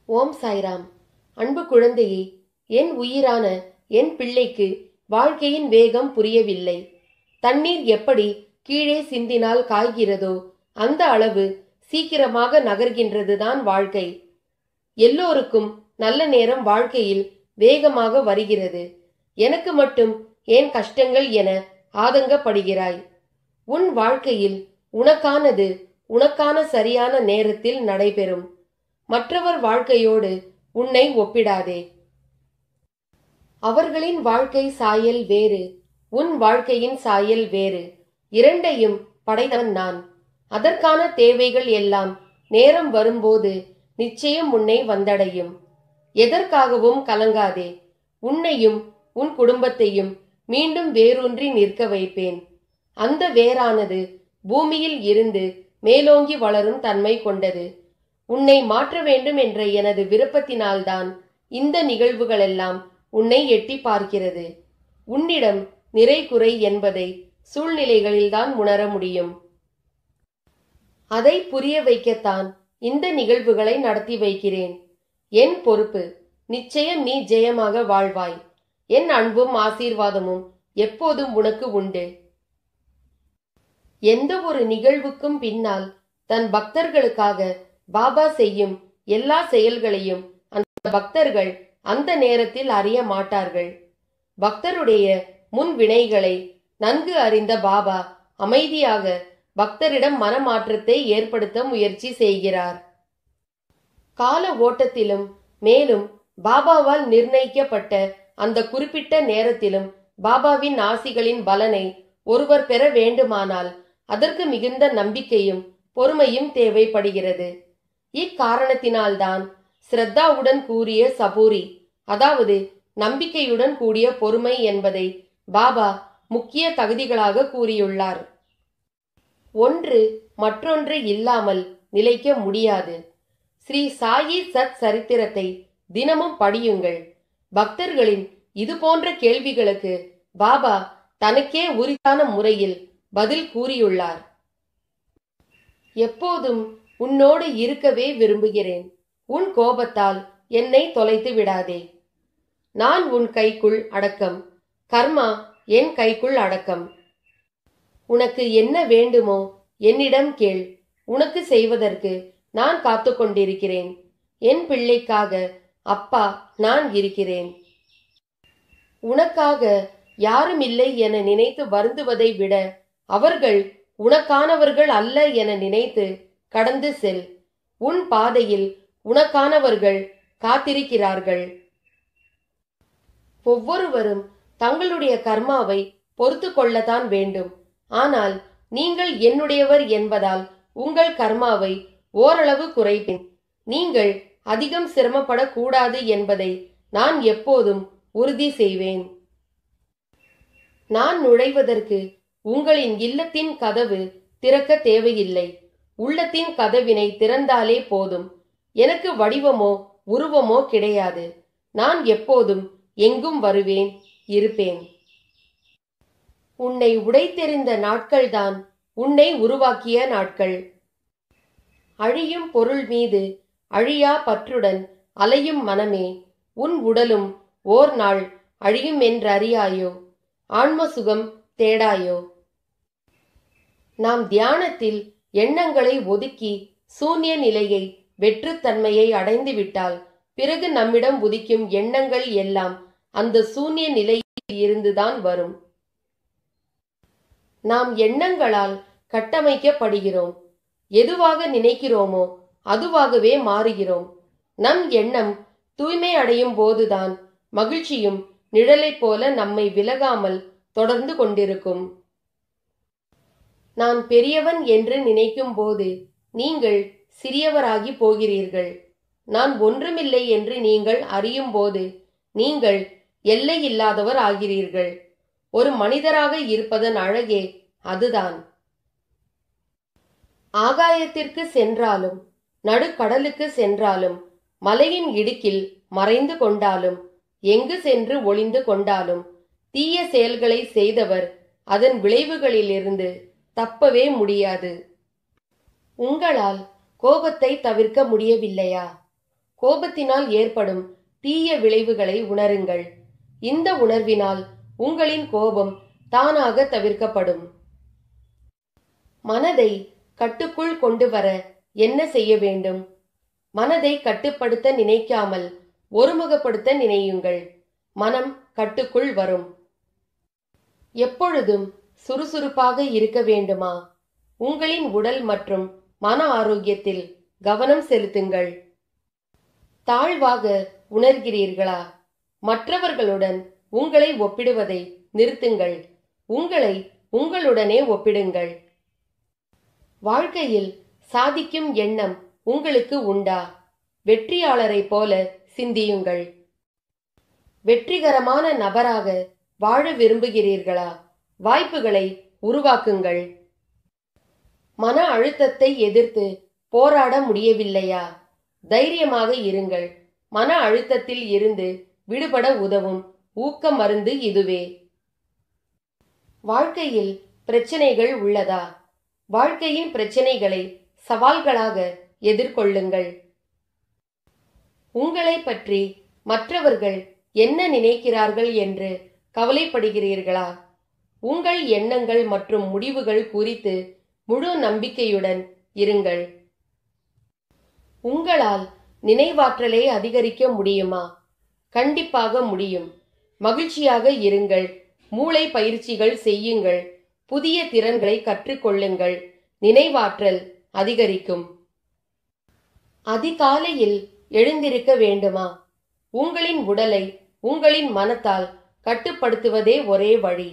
ஓம் சாய்ராம் அன்பு குழந்தையே என் உயிரான என் பிள்ளைக்கு வாழ்க்கையின் வேகம் புரியவில்லை தண்ணீர் எப்படி கீழே சிந்தினால் காய்கிறதோ அந்த அளவு சீக்கிரமாக நகர்கின்றதுதான் வாழ்க்கை எல்லோருக்கும் நல்ல நேரம் வாழ்க்கையில் வேகமாக வருகிறது எனக்கு மட்டும் ஏன் கஷ்டங்கள் என ஆதங்கப்படுகிறாய் உன் வாழ்க்கையில் உனக்கானது உனக்கான சரியான நேரத்தில் நடைபெறும் மற்றவர் வாழ்க்கையோடு உன்னை ஒப்பிடாதே அவர்களின் வாழ்க்கை சாயல் வேறு உன் வாழ்க்கையின் சாயல் வேறு இரண்டையும் படைத்தவன் நான் அதற்கான தேவைகள் எல்லாம் நேரம் வரும்போது நிச்சயம் உன்னை வந்தடையும் எதற்காகவும் கலங்காதே உன்னையும் உன் குடும்பத்தையும் மீண்டும் வேரூன்றி நிற்க வைப்பேன் அந்த வேரானது பூமியில் இருந்து மேலோங்கி வளரும் தன்மை கொண்டது உன்னை மாற்ற வேண்டும் என்ற எனது விருப்பத்தினால்தான் இந்த நிகழ்வுகளெல்லாம் உன்னை எட்டி பார்க்கிறது உன்னிடம் நிறை குறை என்பதை சூழ்நிலைகளில்தான் உணர முடியும் அதை புரிய வைக்கத்தான் இந்த நிகழ்வுகளை நடத்தி வைக்கிறேன் என் பொறுப்பு நிச்சயம் நீ ஜெயமாக வாழ்வாய் என் அன்பும் ஆசீர்வாதமும் எப்போதும் உனக்கு உண்டு எந்த ஒரு நிகழ்வுக்கும் பின்னால் தன் பக்தர்களுக்காக பாபா செய்யும் எல்லா செயல்களையும் அந்த பக்தர்கள் அந்த நேரத்தில் அறிய மாட்டார்கள் பக்தருடைய முன் வினைகளை நன்கு அறிந்த பாபா அமைதியாக பக்தரிடம் மனமாற்றத்தை ஏற்படுத்த முயற்சி செய்கிறார் கால ஓட்டத்திலும் மேலும் பாபாவால் நிர்ணயிக்கப்பட்ட அந்த குறிப்பிட்ட நேரத்திலும் பாபாவின் ஆசிகளின் பலனை ஒருவர் பெற வேண்டுமானால் அதற்கு மிகுந்த நம்பிக்கையும் பொறுமையும் தேவைப்படுகிறது இக்காரணத்தினால்தான் ஸ்ரத்தாவுடன் கூறிய சபூரி அதாவது நம்பிக்கையுடன் கூடிய பொறுமை என்பதை பாபா முக்கிய தகுதிகளாக கூறியுள்ளார் ஒன்று மற்றொன்று இல்லாமல் நிலைக்க முடியாது ஸ்ரீ சாயி சத் சரித்திரத்தை தினமும் படியுங்கள் பக்தர்களின் இது போன்ற கேள்விகளுக்கு பாபா தனக்கே உரித்தான முறையில் பதில் கூறியுள்ளார் எப்போதும் உன்னோடு இருக்கவே விரும்புகிறேன் உன் கோபத்தால் என்னை தொலைத்து விடாதே நான் உன் கைக்குள் அடக்கம் கர்மா என் கைக்குள் அடக்கம் உனக்கு என்ன வேண்டுமோ என்னிடம் கேள் உனக்கு செய்வதற்கு நான் காத்து கொண்டிருக்கிறேன் என் பிள்ளைக்காக அப்பா நான் இருக்கிறேன் உனக்காக யாரும் இல்லை என நினைத்து வருந்துவதை விட அவர்கள் உனக்கானவர்கள் அல்ல என நினைத்து கடந்து செல் உன் பாதையில் உனக்கானவர்கள் காத்திருக்கிறார்கள் ஒவ்வொருவரும் தங்களுடைய கர்மாவை பொறுத்து கொள்ளத்தான் வேண்டும் ஆனால் நீங்கள் என்னுடையவர் என்பதால் உங்கள் கர்மாவை ஓரளவு குறைப்பேன் நீங்கள் அதிகம் சிரமப்படக்கூடாது என்பதை நான் எப்போதும் உறுதி செய்வேன் நான் நுழைவதற்கு உங்களின் இல்லத்தின் கதவு திறக்க தேவையில்லை உள்ளத்தின் கதவினை திறந்தாலே போதும் எனக்கு வடிவமோ உருவமோ கிடையாது நான் எப்போதும் எங்கும் வருவேன் இருப்பேன் உன்னை உடைத்தெறிந்த நாட்கள்தான் உன்னை உருவாக்கிய நாட்கள் அழியும் பொருள் மீது அழியா பற்றுடன் அலையும் மனமே உன் உடலும் ஓர் நாள் அழியும் என்றறியாயோ ஆன்ம சுகம் தேடாயோ நாம் தியானத்தில் எண்ணங்களை ஒதுக்கி சூன்ய நிலையை வெற்றுத்தன்மையை அடைந்து விட்டால் பிறகு நம்மிடம் உதிக்கும் எண்ணங்கள் எல்லாம் அந்த சூன்ய நிலையில் இருந்துதான் வரும் நாம் எண்ணங்களால் கட்டமைக்கப்படுகிறோம் எதுவாக நினைக்கிறோமோ அதுவாகவே மாறுகிறோம் நம் எண்ணம் தூய்மை அடையும் போதுதான் மகிழ்ச்சியும் நிழலைப் போல நம்மை விலகாமல் தொடர்ந்து கொண்டிருக்கும் நான் பெரியவன் என்று நினைக்கும் போது நீங்கள் சிறியவராகி போகிறீர்கள் நான் ஒன்றுமில்லை என்று நீங்கள் அறியும் போது நீங்கள் எல்லை இல்லாதவர் ஆகிறீர்கள் ஒரு மனிதராக இருப்பதன் அழகே அதுதான் ஆகாயத்திற்கு சென்றாலும் நடுக்கடலுக்கு சென்றாலும் மலையின் இடுக்கில் மறைந்து கொண்டாலும் எங்கு சென்று ஒளிந்து கொண்டாலும் தீய செயல்களை செய்தவர் அதன் விளைவுகளிலிருந்து தப்பவே முடியாது உங்களால் கோபத்தை தவிர்க்க முடியவில்லையா கோபத்தினால் ஏற்படும் தீய விளைவுகளை உணருங்கள் இந்த உணர்வினால் உங்களின் கோபம் தானாக தவிர்க்கப்படும் மனதை கட்டுக்குள் கொண்டு வர என்ன செய்ய வேண்டும் மனதை கட்டுப்படுத்த நினைக்காமல் ஒருமுகப்படுத்த நினையுங்கள் மனம் கட்டுக்குள் வரும் எப்பொழுதும் சுறுசுறுப்பாக இருக்க வேண்டுமா உங்களின் உடல் மற்றும் மன ஆரோக்கியத்தில் கவனம் செலுத்துங்கள் தாழ்வாக உணர்கிறீர்களா மற்றவர்களுடன் உங்களை ஒப்பிடுவதை நிறுத்துங்கள் உங்களை உங்களுடனே ஒப்பிடுங்கள் வாழ்க்கையில் சாதிக்கும் எண்ணம் உங்களுக்கு உண்டா வெற்றியாளரைப் போல சிந்தியுங்கள் வெற்றிகரமான நபராக வாழ விரும்புகிறீர்களா வாய்ப்புகளை உருவாக்குங்கள் மன அழுத்தத்தை எதிர்த்து போராட முடியவில்லையா தைரியமாக இருங்கள் மன அழுத்தத்தில் இருந்து விடுபட உதவும் ஊக்க மருந்து இதுவே வாழ்க்கையில் பிரச்சனைகள் உள்ளதா வாழ்க்கையின் பிரச்சனைகளை சவால்களாக எதிர்கொள்ளுங்கள் உங்களை பற்றி மற்றவர்கள் என்ன நினைக்கிறார்கள் என்று கவலைப்படுகிறீர்களா உங்கள் எண்ணங்கள் மற்றும் முடிவுகள் குறித்து முழு நம்பிக்கையுடன் இருங்கள் உங்களால் நினைவாற்றலை அதிகரிக்க முடியுமா கண்டிப்பாக முடியும் மகிழ்ச்சியாக இருங்கள் மூளை பயிற்சிகள் செய்யுங்கள் புதிய திறன்களை கற்றுக்கொள்ளுங்கள் நினைவாற்றல் அதிகரிக்கும் அதிகாலையில் எழுந்திருக்க வேண்டுமா உங்களின் உடலை உங்களின் மனத்தால் கட்டுப்படுத்துவதே ஒரே வழி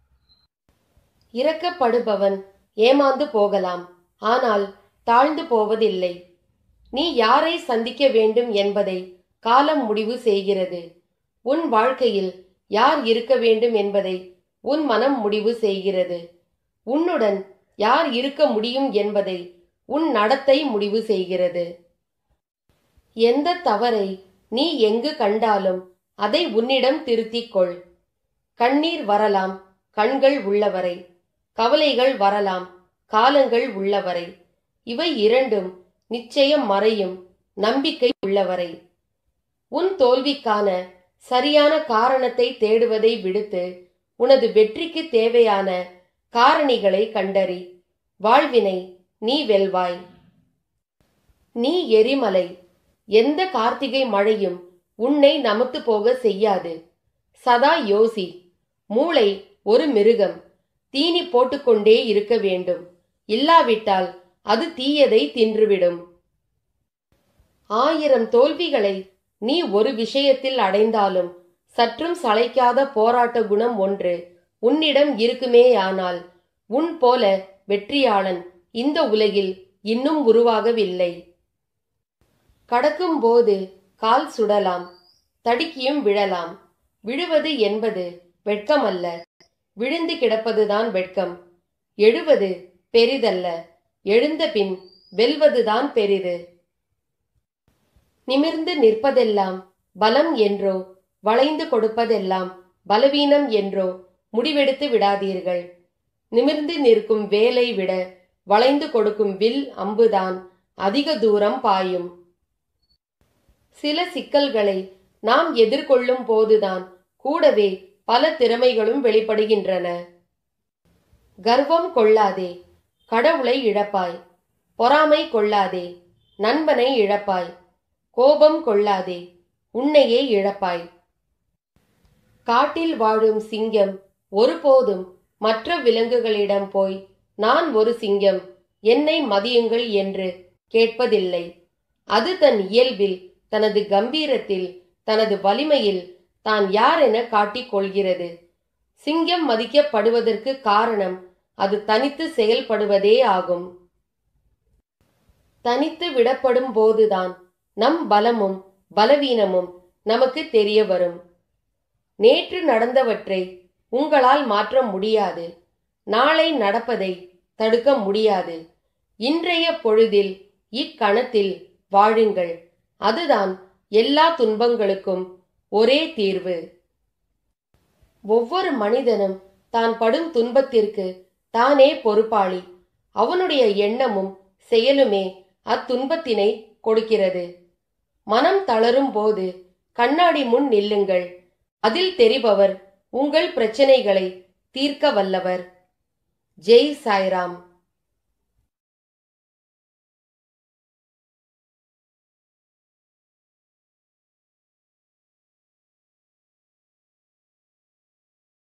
இறக்கப்படுபவன் ஏமாந்து போகலாம் ஆனால் தாழ்ந்து போவதில்லை நீ யாரை சந்திக்க வேண்டும் என்பதை காலம் முடிவு செய்கிறது உன் வாழ்க்கையில் யார் இருக்க வேண்டும் என்பதை உன் மனம் முடிவு செய்கிறது உன்னுடன் யார் இருக்க முடியும் என்பதை உன் நடத்தை முடிவு செய்கிறது எந்த தவறை நீ எங்கு கண்டாலும் அதை உன்னிடம் திருத்திக் கொள் கண்ணீர் வரலாம் கண்கள் உள்ளவரை கவலைகள் வரலாம் காலங்கள் உள்ளவரை இவை இரண்டும் நிச்சயம் மறையும் நம்பிக்கை உள்ளவரை உன் தோல்விக்கான சரியான காரணத்தை தேடுவதை விடுத்து உனது வெற்றிக்கு தேவையான காரணிகளை கண்டறி வாழ்வினை நீ வெல்வாய் நீ எரிமலை எந்த கார்த்திகை மழையும் உன்னை நமத்து போக செய்யாது சதா யோசி மூளை ஒரு மிருகம் தீனி போட்டுக்கொண்டே இருக்க வேண்டும் இல்லாவிட்டால் அது தீயதை தின்றுவிடும் ஆயிரம் தோல்விகளை நீ ஒரு விஷயத்தில் அடைந்தாலும் சற்றும் சளைக்காத போராட்ட குணம் ஒன்று உன்னிடம் இருக்குமேயானால் உன் போல வெற்றியாளன் இந்த உலகில் இன்னும் உருவாகவில்லை கடக்கும்போது கால் சுடலாம் தடுக்கியும் விழலாம் விழுவது என்பது வெட்கமல்ல விழுந்து கிடப்பதுதான் வெட்கம் எழுவது பெரிதல்ல எழுந்த பின் வெல்வதுதான் பெரிது நிமிர்ந்து நிற்பதெல்லாம் பலம் என்றோ வளைந்து கொடுப்பதெல்லாம் பலவீனம் என்றோ முடிவெடுத்து விடாதீர்கள் நிமிர்ந்து நிற்கும் வேலை விட வளைந்து கொடுக்கும் வில் அம்புதான் அதிக தூரம் பாயும் சில சிக்கல்களை நாம் எதிர்கொள்ளும் போதுதான் கூடவே பல திறமைகளும் வெளிப்படுகின்றன கர்வம் கொள்ளாதே கடவுளை இழப்பாய் பொறாமை கொள்ளாதே நண்பனை இழப்பாய் கோபம் கொள்ளாதே உன்னையே இழப்பாய் காட்டில் வாழும் சிங்கம் ஒருபோதும் மற்ற விலங்குகளிடம் போய் நான் ஒரு சிங்கம் என்னை மதியுங்கள் என்று கேட்பதில்லை அது தன் இயல்பில் தனது கம்பீரத்தில் தனது வலிமையில் தான் யார் என காட்டிக் கொள்கிறது சிங்கம் மதிக்கப்படுவதற்கு காரணம் அது தனித்து செயல்படுவதே ஆகும் தனித்து விடப்படும் போதுதான் நம் பலமும் பலவீனமும் நமக்கு தெரிய வரும் நேற்று நடந்தவற்றை உங்களால் மாற்ற முடியாது நாளை நடப்பதை தடுக்க முடியாது இன்றைய பொழுதில் இக்கணத்தில் வாழுங்கள் அதுதான் எல்லா துன்பங்களுக்கும் ஒரே தீர்வு ஒவ்வொரு மனிதனும் தான் படும் துன்பத்திற்கு தானே பொறுப்பாளி அவனுடைய எண்ணமும் செயலுமே அத்துன்பத்தினை கொடுக்கிறது மனம் தளரும் போது கண்ணாடி முன் நில்லுங்கள் அதில் தெரிபவர் உங்கள் பிரச்சனைகளை தீர்க்க வல்லவர் ஜெய் சாய்ராம்